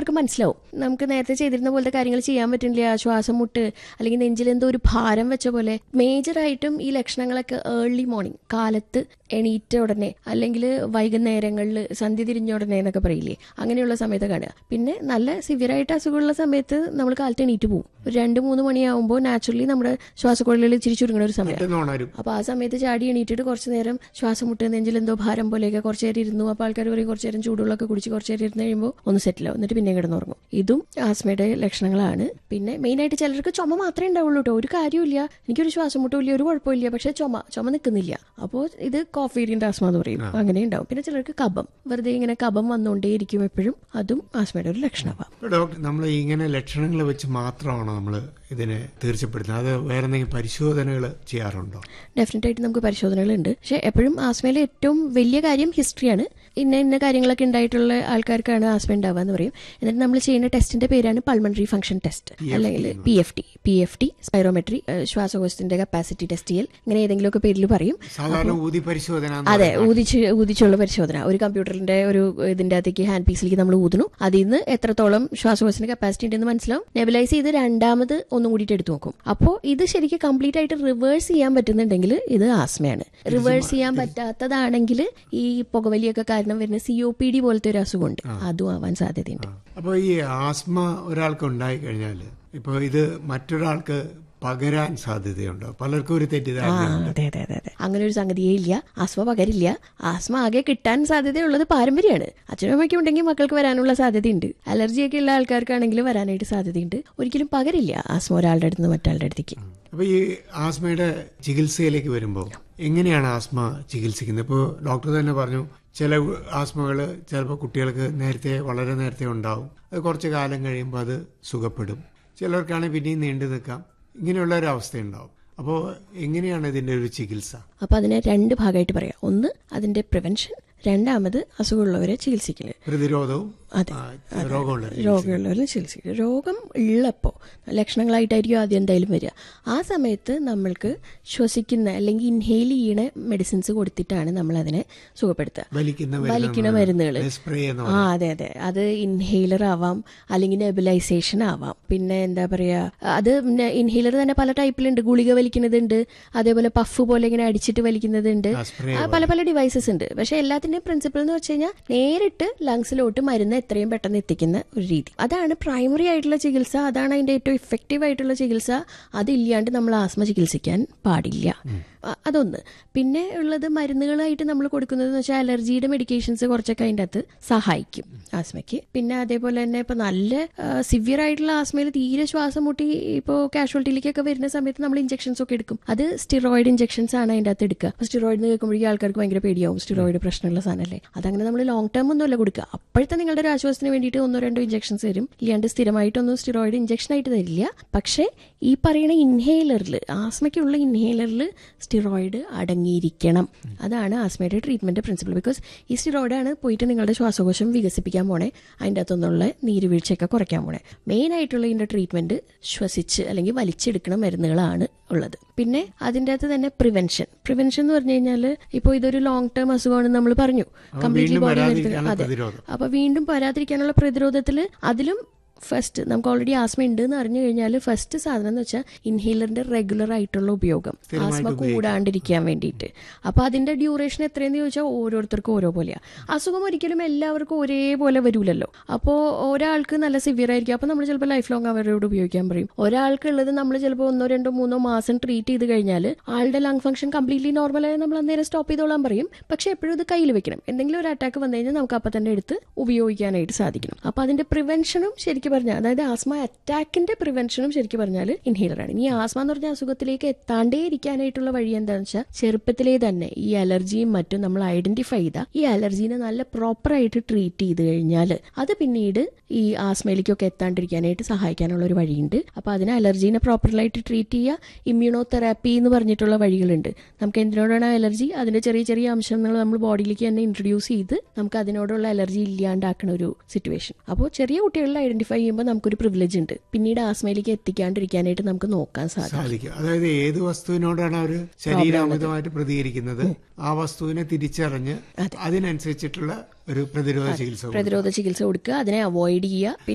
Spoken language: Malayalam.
എല്ലാവർക്കും മനസ്സിലാവും നമുക്ക് നേരത്തെ ചെയ്തിരുന്ന പോലത്തെ കാര്യങ്ങൾ ചെയ്യാൻ പറ്റുന്നില്ല ശ്വാസം മുട്ട് അല്ലെങ്കിൽ നെഞ്ചിൽ എന്തോ ഒരു ഭാരം വെച്ച പോലെ മേജറായിട്ടും ഈ ലക്ഷണങ്ങളൊക്കെ ഏർലി മോർണിംഗ് കാലത്ത് എണീറ്റ ഉടനെ അല്ലെങ്കിൽ വൈകുന്നേരങ്ങളിൽ സന്ധ്യ തിരിഞ്ഞ ഉടനെ എന്നൊക്കെ പറയില്ലേ അങ്ങനെയുള്ള സമയത്ത് കാണുക പിന്നെ നല്ല സിവിയറായിട്ട് അസുഖമുള്ള സമയത്ത് നമ്മൾ കാലത്ത് എണീറ്റ് പോകും ഒരു രണ്ട് മൂന്ന് മണിയാവുമ്പോൾ നാച്ചുറലി നമ്മുടെ ശ്വാസക്കുഴലിൽ ഇച്ചിരി ചുരുങ്ങുന്ന ഒരു സമയം പെട്ടെന്ന് ഉണരും അപ്പൊ ആ സമയത്ത് ചാടി എണീറ്റിട്ട് കുറച്ച് നേരം ശ്വാസം മുട്ട് നെഞ്ചിൽ എന്തോ ഭാരം പോലെയൊക്കെ കുറച്ച് നേരം ഇരുന്നു അപ്പൊ ആൾക്കാർ പറയും കുറച്ച് നേരം ചൂടുവെള്ളമൊക്കെ കുടിച്ച് കുറച്ച് നേരം ഇരുന്ന് കഴിയുമ്പോൾ ഒന്ന് സെറ്റിൽ ആവും എന്നിട്ട് പിന്നെ കിടന്നുറങ്ങും ഇതും ആസ്മയുടെ ലക്ഷണങ്ങളാണ് പിന്നെ മെയിൻ ആയിട്ട് ചിലർക്ക് ചുമ മാത്രമേ ഉണ്ടാവുള്ളൂ കേട്ടോ ഒരു കാര്യമില്ല എനിക്കൊരു ശ്വാസം മുട്ടില്ല ഒരു കുഴപ്പമില്ല പക്ഷെ ചുമ ചുമ നിൽക്കുന്നില്ല അപ്പോൾ ഇത് കോഫി ഏരിയൻ്റെ ആസ്മ എന്ന് പറയും അങ്ങനെ ഉണ്ടാവും പിന്നെ ചിലർക്ക് കബം വെറുതെ ഇങ്ങനെ കബം വന്നുകൊണ്ടേയിരിക്കും എപ്പോഴും അതും ആസ്മയുടെ ഒരു ലക്ഷണമാണ് ഇപ്പൊ ഡോക്ടർ നമ്മൾ ഇങ്ങനെ ലക്ഷണങ്ങൾ വെച്ച് മാത്രമാണോ നമ്മൾ ഇതിനെ തീർച്ചപ്പെടുത്തുന്നത് അത് വേറെ എന്തെങ്കിലും പരിശോധനകൾ ചെയ്യാറുണ്ടോ ഡെഫിനറ്റ് ആയിട്ട് നമുക്ക് പരിശോധനകളുണ്ട് പക്ഷെ എപ്പോഴും ആസ്മയിലെ ഏറ്റവും വലിയ കാര്യം ഹിസ്റ്ററിയാണ് ഇന്ന ഇന്ന കാര്യങ്ങളൊക്കെ ഉണ്ടായിട്ടുള്ള ആൾക്കാർക്കാണ് ആസ്മ ഉണ്ടാവുക എന്ന് പറയും എന്നിട്ട് നമ്മൾ ചെയ്യുന്ന ടെസ്റ്റിന്റെ പേരാണ് പൾമണറി ഫംഗ്ഷൻ ടെസ്റ്റ് അല്ലെങ്കിൽ P F T P F T spirometry ശ്വാസകോശത്തിന്റെ കപ്പാസിറ്റി ടെസ്റ്റ് ചെയ്യൽ ഇങ്ങനെ ഏതെങ്കിലുമൊക്കെ പേരിൽ പറയും സാധാരണ ഊതി പരിശോധന എന്ന് അതെ പറയുന്നത്. ഊതിച്ച് ഊതിച്ചുള്ള പരിശോധന ഒരു കമ്പ്യൂട്ടറിന്റെ ഒരു ഇതിന്റെ അകത്തേക്ക് ഹാൻഡ് പീസിലേക്ക് നമ്മൾ ഊതുന്നു അതിൽ നിന്ന് എത്രത്തോളം ശ്വാസകോശത്തിന് കപ്പാസിറ്റി ഉണ്ടെന്ന് മനസ്സിലാവും നെബിലൈസ് ചെയ്ത് രണ്ടാമത് ഒന്നും കൂടിയിട്ട് എടുത്തു നോക്കും അപ്പോൾ ഇത് ശരിക്കും കംപ്ലീറ്റ് ആയിട്ട് റിവേഴ്സ് ചെയ്യാൻ പറ്റുന്നുണ്ടെങ്കിൽ ഇത് ആസ്മയാണ് റിവേഴ്സ് ചെയ്യാൻ പറ്റാത്തതാണെങ്കിൽ ഈ പുകവലിയൊക്കെ കാരണം വരുന്ന സി ഒ പി ഡി പോലത്തെ ഒരു അസുഖമുണ്ട് അതും ആവാൻ സാധ്യതയുണ്ട് അപ്പോൾ ഈ ആസ്മ ഒരാൾക്ക് ഉണ്ടായി കഴിഞ്ഞാൽ ഇപ്പോൾ ഇത് മറ്റൊരാൾക്ക് പകരാൻ സാധ്യതയുണ്ടോ പലർക്കും ഒരു ആ തെറ്റിദ്ധാരണയുണ്ട് അതെ അതെ അതെ അതെ അങ്ങനെ ഒരു സംഗതിയേ ഇല്ല ആസ്മ പകരില്ല ആസ്മ ആകെ കിട്ടാൻ സാധ്യതയുള്ളത് പാരമ്പര്യമാണ് അച്ഛനും അമ്മയ്ക്കും ഉണ്ടെങ്കിൽ മക്കൾക്ക് വരാനുള്ള സാധ്യതയുണ്ട് അലർജിയൊക്കെ ഉള്ള ആൾക്കാർക്കാണെങ്കിൽ വരാനായിട്ട് സാധ്യതയുണ്ട് ഒരിക്കലും പകരില്ല ആസ്മ ഒരാളുടെ അടുത്ത് നിന്ന് മറ്റാളുടെ അടുത്തേക്ക് അപ്പോൾ ഈ ആസ്മയുടെ ചികിത്സയിലേക്ക് വരുമ്പോൾ എങ്ങനെയാണ് ആസ്മ ചികിത്സിക്കുന്നത് ഇപ്പോൾ ഡോക്ടർ തന്നെ പറഞ്ഞു ചില ആസ്മകൾ ചിലപ്പോൾ കുട്ടികൾക്ക് നേരത്തെ വളരെ നേരത്തെ ഉണ്ടാവും അത് കുറച്ച് കാലം കഴിയുമ്പോൾ അത് സുഖപ്പെടും ചിലർക്കാണെങ്കിൽ പിന്നെയും നീണ്ടു നിൽക്കാം ഇങ്ങനെയുള്ള ഒരു അവസ്ഥയുണ്ടാവും അപ്പോൾ എങ്ങനെയാണ് ഇതിൻ്റെ ഒരു ചികിത്സ അപ്പൊ അതിനെ രണ്ട് ഭാഗമായിട്ട് പറയാം ഒന്ന് അതിന്റെ പ്രിവെൻഷൻ രണ്ടാമത് അസുഖമുള്ളവരെ ചികിത്സിക്കല് പ്രതിരോധവും അതെ, ആ, രോഗമുള്ള രോഗമുള്ളവരെ ചികിത്സിക്കുക രോഗം ഉള്ളപ്പോൾ ലക്ഷണങ്ങളായിട്ടായിരിക്കും ആദ്യം എന്തായാലും വരിക ആ സമയത്ത് നമ്മൾക്ക് ശ്വസിക്കുന്ന അല്ലെങ്കിൽ ഇൻഹെയിൽ ചെയ്യണ മെഡിസിൻസ് കൊടുത്തിട്ടാണ് നമ്മൾ അതിനെ സുഖപ്പെടുത്തുക വലിക്കുന്ന വലിക്കണ മരുന്നുകൾ സ്പ്രേ എന്ന് ആ അതെ അതെ അത് ഇൻഹെയിലർ ആവാം അല്ലെങ്കിൽ നെബിലൈസേഷൻ ആവാം പിന്നെ എന്താ പറയാ അത് ഇൻഹെയിലർ തന്നെ പല ടൈപ്പിലുണ്ട് ഗുളിക വലിക്കുന്നതുണ്ട് അതേപോലെ പഫ് പോലെ ഇങ്ങനെ അടിച്ചിട്ട് വലിക്കുന്നതുണ്ട് ആ, spray ആ, പല പല ഡിവൈസസ് ഉണ്ട് പക്ഷെ എല്ലാത്തിന്റെയും പ്രിൻസിപ്പിൾ എന്ന് വെച്ച് കഴിഞ്ഞാൽ നേരിട്ട് ലങ്സിലോട്ട് മരുന്ന് എത്രയും പെട്ടെന്ന് എത്തിക്കുന്ന ഒരു രീതി അതാണ് പ്രൈമറി ആയിട്ടുള്ള ചികിത്സ അതാണ് അതിന്റെ ഏറ്റവും ഇഫക്റ്റീവ് ആയിട്ടുള്ള ചികിത്സ അതില്ലാണ്ട് നമ്മൾ ആസ്മ ചികിത്സിക്കാൻ പാടില്ല അ- അതൊന്ന് പിന്നെ ഉള്ളത് മരുന്നുകളായിട്ട് നമ്മൾ കൊടുക്കുന്നത് എന്ന് വെച്ചാൽ അലർജിയുടെ മെഡിക്കേഷൻസ് കുറച്ചൊക്കെ അതിൻ്റെ അകത്ത് സഹായിക്കും ആസ്മയ്ക്ക് പിന്നെ അതേപോലെ തന്നെ ഇപ്പൊ നല്ല സിവിയർ ആയിട്ടുള്ള ആസ്മയിൽ തീരെ ശ്വാസം മുട്ടി ഇപ്പോൾ കാഷ്വാലിറ്റിയിലേക്കൊക്കെ വരുന്ന സമയത്ത് നമ്മൾ ഇഞ്ചക്ഷൻസ് ഒക്കെ എടുക്കും അത് സ്റ്റിറോയിഡ് ഇഞ്ചക്ഷൻസ് ആണ് അതിൻ്റെ അകത്ത് എടുക്കുക അപ്പോൾ സ്റ്റിറോയിഡ് എന്ന് കേൾക്കുമ്പോഴേക്കും ആൾക്കാർക്ക് ഭയങ്കര പേടിയാവും സ്റ്റിറോയിഡ് പ്രശ്നമുള്ള സാധനമല്ലേ അതങ്ങനെ നമ്മൾ ലോങ് ടേം ഒന്നുമല്ല കൊടുക്കുക അപ്പോഴത്തെ നിങ്ങളുടെ ഒരു ആശ്വാസത്തിന് വേണ്ടിയിട്ട് ഒന്നോ രണ്ടോ ഇഞ്ചക്ഷൻസ് തരും ഇല്ലാണ്ട് സ്ഥിരമായിട്ടൊന്നും സ്റ്റിറോയിഡ് ഇഞ്ചക്ഷൻ ആയിട്ട് തരില്ല പക്ഷേ ഈ പറയുന്ന ഇൻഹേലറിൽ ആസ്മയ്ക്കുള്ള ഇൻഹേലറിൽ സ്റ്റിറോയിഡ് അടങ്ങിയിരിക്കണം അതാണ് ആസ്മയുടെ ട്രീറ്റ്മെന്റ് പ്രിൻസിപ്പിൾ ബിക്കോസ് ഈ സ്റ്റിറോയിഡാണ് പോയിട്ട് നിങ്ങളുടെ ശ്വാസകോശം വികസിപ്പിക്കാൻ പോണേ അതിൻ്റെ അകത്തുനിന്നുള്ള നീരുവീഴ്ചയൊക്കെ കുറയ്ക്കാൻ പോണേ മെയിൻ ആയിട്ടുള്ള ഇതിന്റെ ട്രീറ്റ്മെന്റ് ശ്വസിച്ച് അല്ലെങ്കിൽ വലിച്ചെടുക്കുന്ന മരുന്നുകളാണ് ഉള്ളത് പിന്നെ അതിൻ്റെ അകത്ത് തന്നെ പ്രിവെൻഷൻ പ്രിവെൻഷൻ എന്ന് പറഞ്ഞു കഴിഞ്ഞാൽ ഇപ്പോൾ ഇതൊരു ലോങ് ടേം അസുഖമാണെന്ന് നമ്മൾ പറഞ്ഞു കംപ്ലീറ്റ്ലി വീണ്ടും ബോഡി വരാതിരിക്കാനുള്ള അതെ പ്രതിരോധം അപ്പൊ വീണ്ടും വരാതിരിക്കാനുള്ള പ്രതിരോധത്തിൽ അതിലും ഫസ്റ്റ് നമുക്ക് ഓൾറെഡി ആസ്മ ഉണ്ട് എന്ന് അറിഞ്ഞു കഴിഞ്ഞാൽ ഫസ്റ്റ് സാധനം എന്ന് വെച്ചാൽ ഇൻഹേലറിന്റെ റെഗുലർ ആയിട്ടുള്ള ഉപയോഗം ആസ്മ കൂടാണ്ടിരിക്കാൻ വേണ്ടിയിട്ട് അപ്പൊ അതിന്റെ ഡ്യൂറേഷൻ എത്രയെന്ന് ചോദിച്ചാൽ ഓരോരുത്തർക്കും ഓരോ പോലെയാ അസുഖം ഒരിക്കലും എല്ലാവർക്കും ഒരേപോലെ വരൂലല്ലോ അപ്പോൾ ഒരാൾക്ക് നല്ല സിവിയർ ആയിരിക്കും അപ്പൊ നമ്മൾ ചിലപ്പോൾ ലൈഫ് ലോങ് അവരോട് ഉപയോഗിക്കാൻ പറയും ഒരാൾക്ക് ഉള്ളത് നമ്മൾ ചിലപ്പോൾ ഒന്നോ രണ്ടോ മൂന്നോ മാസം ട്രീറ്റ് ചെയ്ത് കഴിഞ്ഞാൽ ആളുടെ ലങ് ഫംഗ്ഷൻ കംപ്ലീറ്റ്ലി നോർമലായി നമ്മൾ അന്നേരം സ്റ്റോപ്പ് ചെയ്തോളാൻ പറയും പക്ഷെ എപ്പോഴും ഇത് കയ്യിൽ വെക്കണം എന്തെങ്കിലും ഒരു അറ്റാക്ക് വന്നു കഴിഞ്ഞാൽ നമുക്ക് അപ്പം തന്നെ എടുത്ത് ഉപയോഗിക്കാനായിട്ട് സാധിക്കണം അപ്പൊ അതിന്റെ പ്രിവെൻഷനും ശരിക്കും പറഞ്ഞാൽ അതായത് ആസ്മ അറ്റാക്കിന്റെ പ്രിവെൻഷനും ശരിക്കും പറഞ്ഞാൽ ഇൻഹേലറാണ് ഇനി ആസ്മ എന്ന് പറഞ്ഞ അസുഖത്തിലേക്ക് എത്താണ്ടേ ഇരിക്കാനായിട്ടുള്ള വഴി എന്താണെന്ന് വെച്ചാൽ ചെറുപ്പത്തിലേ തന്നെ ഈ അലർജിയും മറ്റും നമ്മൾ ഐഡന്റിഫൈ ചെയ്ത ഈ അലർജീനെ നല്ല പ്രോപ്പറായിട്ട് ട്രീറ്റ് ചെയ്ത് കഴിഞ്ഞാൽ അത് പിന്നീട് ഈ ആസ്മയിലേക്കൊക്കെ എത്താണ്ടിരിക്കാനായിട്ട് സഹായിക്കാനുള്ള ഒരു വഴിയുണ്ട് അപ്പൊ അതിന് അലർജീനെ പ്രോപ്പറായിട്ട് ട്രീറ്റ് ചെയ്യുക ഇമ്മ്യൂണോ തെറാപ്പി എന്ന് പറഞ്ഞിട്ടുള്ള വഴികളുണ്ട് നമുക്ക് എന്തിനോടാണ് അലർജി അതിന്റെ ചെറിയ ചെറിയ അംശങ്ങൾ നമ്മൾ ബോഡിയിലേക്ക് തന്നെ ഇൻട്രൊഡ്യൂസ് ചെയ്ത് നമുക്ക് അതിനോടുള്ള അലർജി ഇല്ലാണ്ടാക്കുന്ന ഒരു സിറ്റുവേഷൻ അപ്പോൾ ചെറിയ കുട്ടികളിൽ ഐഡന്റിഫൈ ചെയ്യുമ്പോൾ നമുക്കൊരു പ്രിവിലേജ് ഉണ്ട് പിന്നീട് ആസ്മയിലേക്ക് എത്തിക്കാണ്ടിരിക്കാനായിട്ട് നമുക്ക് നോക്കാൻ സാധിക്കും സാധിക്കും അതായത് ഏത് വസ്തുവിനോടാണ് അവർ ശരീരാമിതമായിട്ട് പ്രതികരിക്കുന്നത് ആ വസ്തുവിനെ തിരിച്ചറിഞ്ഞ് അതിനനുസരിച്ചിട്ടുള്ള ഒരു പ്രതിരോധ ചികിത്സ കൊടുക്കുക. പ്രതിരോധ ചികിത്സ കൊടുക്കുക അതിനെ അവോയ്ഡ് ചെയ്യുക